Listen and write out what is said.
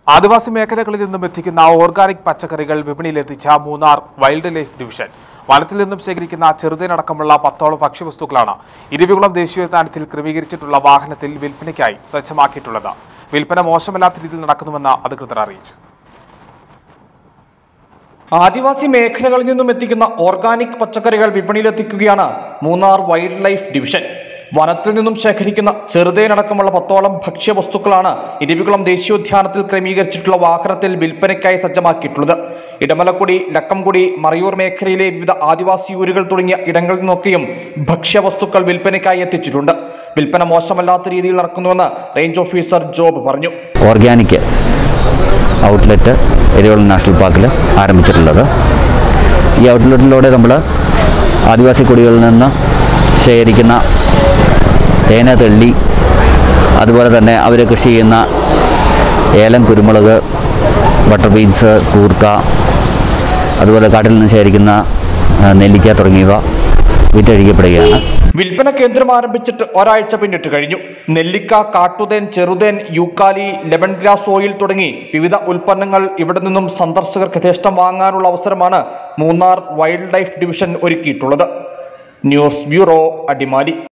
ആദിവാസി മേഖലകളിൽ നിന്നും എത്തിക്കുന്ന ഓർഗാനിക് പച്ചക്കറികൾ വിപണിയിലെത്തിച്ച മൂന്നാർ വൈൽഡ് ലൈഫ് ഡിവിഷൻ വനത്തിൽ നിന്നും ശേഖരിക്കുന്ന ചെറുതേനടക്കമുള്ള പത്തോളം ഭക്ഷ്യവസ്തുക്കളാണ് ഇരവികുളം ദേശീയോദ്യാനത്തിൽ ക്രമീകരിച്ചിട്ടുള്ള വാഹനത്തിൽ വിൽപ്പനയ്ക്കായി സജ്ജമാക്കിയിട്ടുള്ളത് വിൽപ്പന മോശമല്ലാത്ത രീതിയിൽ നടക്കുന്നുവെന്ന് അധികൃതർ അറിയിച്ചു ആദിവാസി മേഖലകളിൽ നിന്നും എത്തിക്കുന്ന ഓർഗാനിക് പച്ചക്കറികൾ വിപണിയിലെത്തിക്കുകയാണ് മൂന്നാർ വൈൽഡ് ലൈഫ് ഡിവിഷൻ വനത്തിൽ നിന്നും ശേഖരിക്കുന്ന ചെറുതേനടക്കമുള്ള പത്തോളം ഭക്ഷ്യവസ്തുക്കളാണ് ഇരവികുളം ദേശീയോദ്യാനത്തിൽ ക്രമീകരിച്ചിട്ടുള്ള വാഹനത്തിൽ വിൽപ്പനയ്ക്കായി സജ്ജമാക്കിയിട്ടുള്ളത് ഇടമലക്കുടി ലക്കംകുടി മറയൂർ മേഖലയിലെ വിവിധ ആദിവാസി ഊരുകൾ തുടങ്ങിയ ഇടങ്ങളിൽ നിന്നൊക്കെയും ഭക്ഷ്യവസ്തുക്കൾ വിൽപ്പനയ്ക്കായി എത്തിച്ചിട്ടുണ്ട് വിൽപ്പന മോശമല്ലാത്ത രീതിയിൽ നടക്കുന്നുവെന്ന് റേഞ്ച് ഓഫീസർ ജോബ് പറഞ്ഞു ഓർഗാനിക് ഔട്ട്ലെറ്റ് എരിവളം നാഷണൽ പാർക്കിൽ ആരംഭിച്ചിട്ടുള്ളത് ഈ ഔട്ട്ലെറ്റിലൂടെ നമ്മൾ ആദിവാസി കുടികളിൽ നിന്ന് ശേഖരിക്കുന്ന തേന തെള്ളി അതുപോലെ തന്നെ അവർ കൃഷി ചെയ്യുന്ന ഏലം കുരുമുളക് ബട്ടർ ബീൻസ് കൂർക്ക അതുപോലെ കാട്ടിൽ നിന്ന് ശേഖരിക്കുന്ന ആ, നെല്ലിക്ക തുടങ്ങിയവ വിറ്റഴിക്കപ്പെടുകയാണ് വിൽപ്പന കേന്ദ്രം ആരംഭിച്ചിട്ട് ഒരാഴ്ച പിന്നിട്ട് കഴിഞ്ഞു നെല്ലിക്ക കാട്ടുതേൻ ചെറുതേൻ യൂക്കാലി ലെമൺ ഗ്രാസ് ഓയിൽ തുടങ്ങി വിവിധ ഉൽപ്പന്നങ്ങൾ ഇവിടെ നിന്നും സന്ദർശകർക്ക് യഥേഷ്ടം വാങ്ങാനുള്ള അവസരമാണ് മൂന്നാർ വൈൽഡ് ലൈഫ് ഡിവിഷൻ ഒരുക്കിയിട്ടുള്ളത് ന്യൂസ് ബ്യൂറോ അടിമാലി